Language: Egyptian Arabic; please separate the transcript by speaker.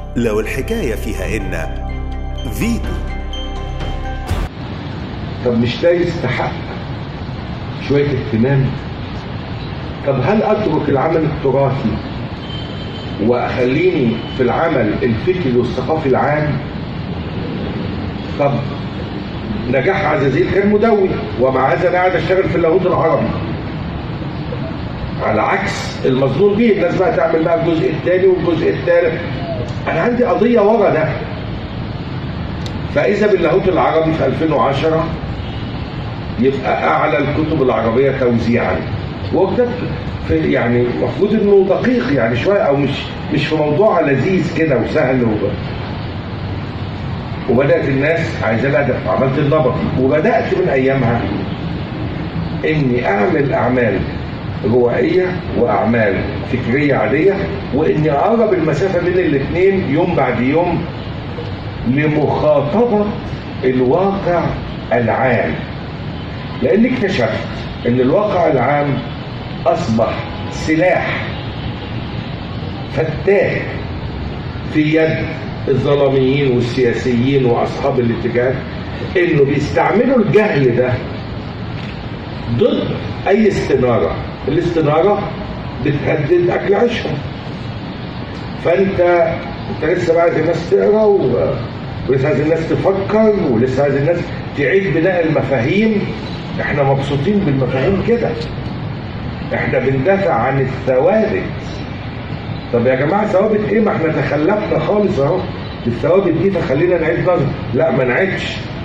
Speaker 1: لو الحكاية فيها إن فيتو
Speaker 2: طب مش ده يستحق شوية اهتمام طب هل أترك العمل التراثي وأخليني في العمل الفكري والثقافي العام طب نجاح عزازيل كان مدون ومع هذا انا قاعد اشتغل في اللاهوت العربي على عكس المظنون به الناس بقى تعمل بقى الجزء الثاني والجزء الثالث انا عندي قضيه ورا ده فاذا باللاهوت العربي في 2010 يبقى اعلى الكتب العربيه توزيعا وده في يعني المفروض انه دقيق يعني شويه او مش مش في موضوع لذيذ كده وسهل وب... وبدات الناس عايزه الادب عملت النبطي وبدات من ايامها اني اعمل اعمال روائيه واعمال فكريه عاديه واني اقرب المسافه بين الاثنين يوم بعد يوم لمخاطبه الواقع العام لاني اكتشفت ان الواقع العام اصبح سلاح فتاك في يد الظلاميين والسياسيين واصحاب الاتجاهات انه بيستعملوا الجهل ده ضد اي استناره الاستناره بتهدد اكل عيشهم فانت انت لسه بقى عايز الناس تقرا و... ولسه عايز الناس تفكر ولسه عايز الناس تعيد بناء المفاهيم احنا مبسوطين بالمفاهيم كده احنا بندافع عن الثوابت طب يا جماعه ثوابت ايه ما احنا تخلفنا خالص اهو الثوابت دي فخلينا نعيد نظر لا ما نعيدش